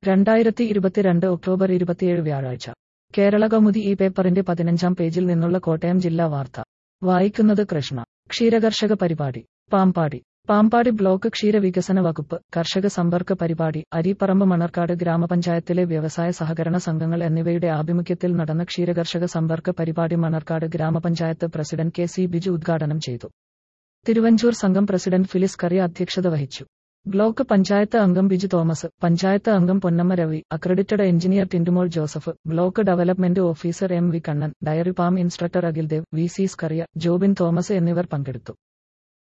രണ്ടായിരത്തി ഇരുപത്തിരണ്ട് ഒക്ടോബർ ഇരുപത്തിയേഴ് വ്യാഴാഴ്ച കേരള കൗമുദി ഈ പേപ്പറിന്റെ പതിനഞ്ചാം പേജിൽ നിന്നുള്ള കോട്ടയം ജില്ലാ വാർത്ത വായിക്കുന്നത് കൃഷ്ണ ക്ഷീരകർഷക പരിപാടി പാമ്പാടി പാമ്പാടി ബ്ലോക്ക് ക്ഷീരവികസന വകുപ്പ് കർഷക സമ്പർക്ക പരിപാടി അരിപ്പറമ്പ് മണർക്കാട് ഗ്രാമപഞ്ചായത്തിലെ വ്യവസായ സഹകരണ സംഘങ്ങൾ എന്നിവയുടെ ആഭിമുഖ്യത്തിൽ നടന്ന ക്ഷീരകർഷക സമ്പർക്ക പരിപാടി മണർക്കാട് ഗ്രാമപഞ്ചായത്ത് പ്രസിഡന്റ് കെ സി ബിജു ഉദ്ഘാടനം ചെയ്തു തിരുവഞ്ചൂർ സംഘം പ്രസിഡന്റ് ഫിലിസ് കറിയ അധ്യക്ഷത വഹിച്ചു ബ്ലോക്ക് പഞ്ചായത്ത് അംഗം ബിജു തോമസ് പഞ്ചായത്ത് അംഗം Ponnamma Ravi accredited engineer Tindumol Joseph block development officer M V Kannan dairy farm instructor Akhildev V C Scaria Jobin Thomas എന്നിവർ പങ്കെടുത്തു